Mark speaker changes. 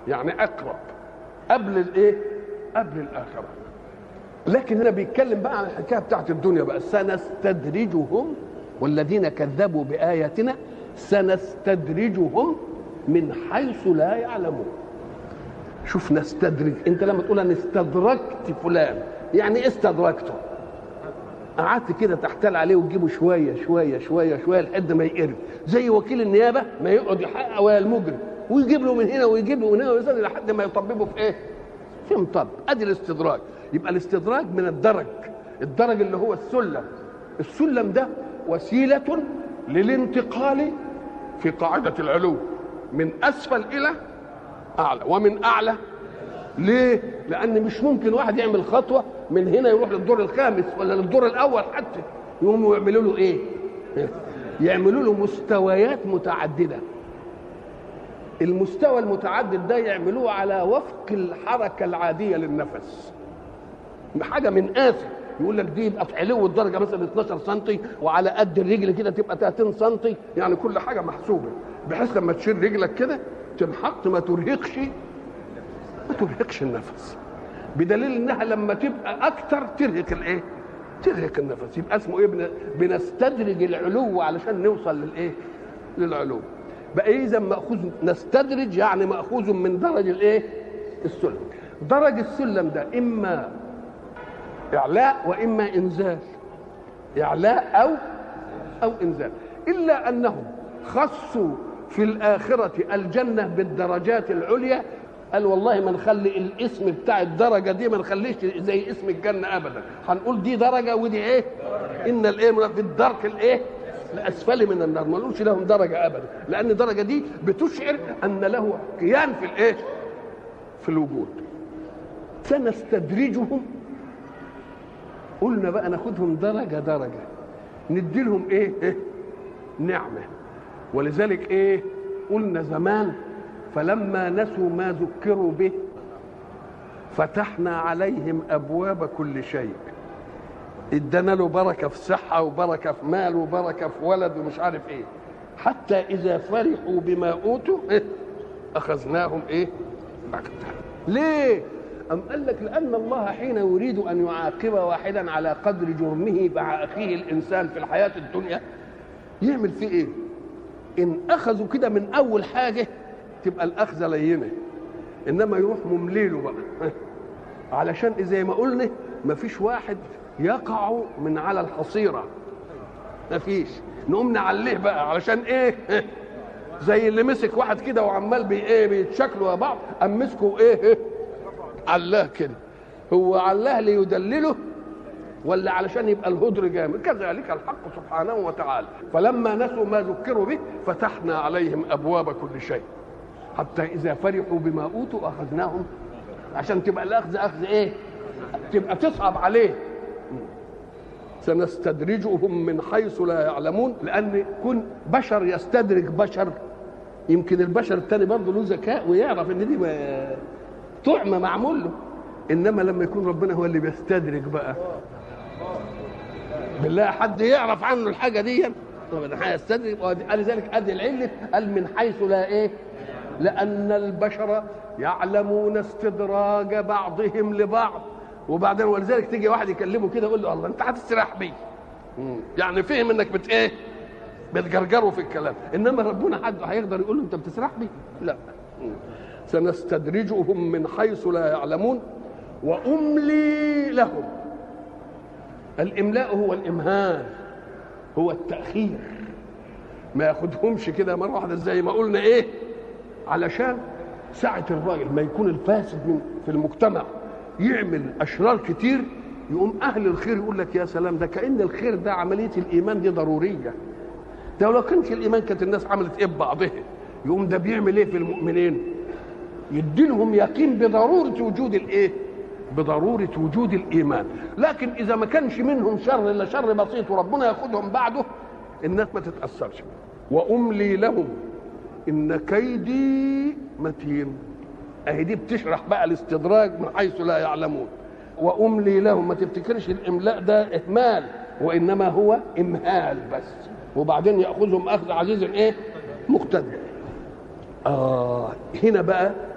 Speaker 1: يعني اقرب قبل الايه قبل الاخره لكن هنا بيتكلم بقى عن الحكايه بتاعت الدنيا بقى سنستدرجهم والذين كذبوا باياتنا سنستدرجهم من حيث لا يعلمون شوف نستدرج انت لما تقول انا استدركت فلان يعني ايه استدركته قعدت كده تحتال عليه وتجيبه شويه شويه شويه شويه لحد ما يقرب زي وكيل النيابه ما يقعد يحقق ويا المجرم ويجيب له من هنا ويجيب له من هنا ويزيد لحد ما يطببه في ايه؟ في مطب ادي الاستدراج يبقى الاستدراج من الدرج الدرج اللي هو السلم السلم ده وسيله للانتقال في قاعده العلو من اسفل الى اعلى ومن اعلى ليه؟ لان مش ممكن واحد يعمل خطوه من هنا يروح للدور الخامس ولا للدور الاول حتى يقوموا يعملوا له ايه؟ يعملوا له مستويات متعدده المستوى المتعدد ده يعملوه على وفق الحركه العاديه للنفس حاجه من اسف يقول لك دي يبقى في علو الدرجه مثلا 12 سم وعلى قد الرجل كده تبقى 30 سم يعني كل حاجه محسوبه بحيث لما تشيل رجلك كده تنحط ما ترهقش ما ترهقش النفس بدليل انها لما تبقى اكتر ترهق الايه؟ ترهق النفس يبقى اسمه ايه؟ بن- بنستدرج العلو علشان نوصل للايه؟ للعلو بقى اذا ماخوذ نستدرج يعني ماخوذ من درج الايه؟ السلم درج السلم ده اما اعلاء واما انزال اعلاء او او انزال الا انهم خصوا في الاخره الجنه بالدرجات العليا قال والله ما نخلي الاسم بتاع الدرجه دي ما نخليش زي اسم الجنه ابدا هنقول دي درجه ودي ايه ان الايه في الدرك الايه الاسفل من النار ما نقولش لهم درجه ابدا لان الدرجه دي بتشعر ان له كيان في الايه في الوجود سنستدرجهم قلنا بقى ناخدهم درجه درجه ندي لهم ايه, إيه؟ نعمه ولذلك ايه قلنا زمان فلما نسوا ما ذكروا به فتحنا عليهم ابواب كل شيء ادانا له بركه في صحه وبركه في مال وبركه في ولد ومش عارف ايه حتى اذا فرحوا بما اوتوا إيه؟ اخذناهم ايه أخذنا. ليه أم قال لك لأن الله حين يريد أن يعاقب واحدا على قدر جرمه مع أخيه الإنسان في الحياة الدنيا يعمل فيه إيه؟ إن أخذوا كده من أول حاجة تبقى الأخذة لينة إنما يروح ممليله بقى علشان زي ما قلنا مفيش واحد يقع من على الحصيرة مفيش نقوم نعليه بقى علشان إيه؟ زي اللي مسك واحد كده وعمال بي ايه بيتشكلوا يا بعض قام مسكه ايه علاه كده هو علاه ليدلله ولا علشان يبقى الهدر جامد كذلك الحق سبحانه وتعالى فلما نسوا ما ذكروا به فتحنا عليهم ابواب كل شيء حتى اذا فرحوا بما اوتوا اخذناهم عشان تبقى الاخذ اخذ ايه تبقى تصعب عليه سنستدرجهم من حيث لا يعلمون لان كن بشر يستدرج بشر يمكن البشر التاني برضه له ذكاء ويعرف ان دي ما- طعمه معمول له انما لما يكون ربنا هو اللي بيستدرج بقى بالله حد يعرف عنه الحاجه دي طب انا هيستدرج قال ذلك ادي العله قال من حيث لا ايه لان البشر يعلمون استدراج بعضهم لبعض وبعدين ولذلك تيجي واحد يكلمه كده يقول له الله انت هتستريح بيه مم. يعني فهم انك بت ايه بتجرجره في الكلام انما ربنا حد هيقدر يقول له انت بتسرح بيه لا مم. سنستدرجهم من حيث لا يعلمون واملي لهم الاملاء هو الامهال هو التاخير ما ياخدهمش كده مره واحده زي ما قلنا ايه علشان ساعة الراجل ما يكون الفاسد من في المجتمع يعمل أشرار كتير يقوم أهل الخير يقول لك يا سلام ده كأن الخير ده عملية الإيمان دي ضرورية ده لو كانش الإيمان كانت الناس عملت إيه ببعضها يقوم ده بيعمل إيه في المؤمنين يديلهم يقين بضرورة وجود الإيه بضرورة وجود الإيمان لكن إذا ما كانش منهم شر إلا شر بسيط وربنا ياخدهم بعده الناس ما تتأثرش وأملي لهم ان كيدي متين اهي دي بتشرح بقى الاستدراج من حيث لا يعلمون واملي لهم ما تفتكرش الاملاء ده اهمال وانما هو امهال بس وبعدين ياخذهم اخذ عزيز ايه مقتدر اه هنا بقى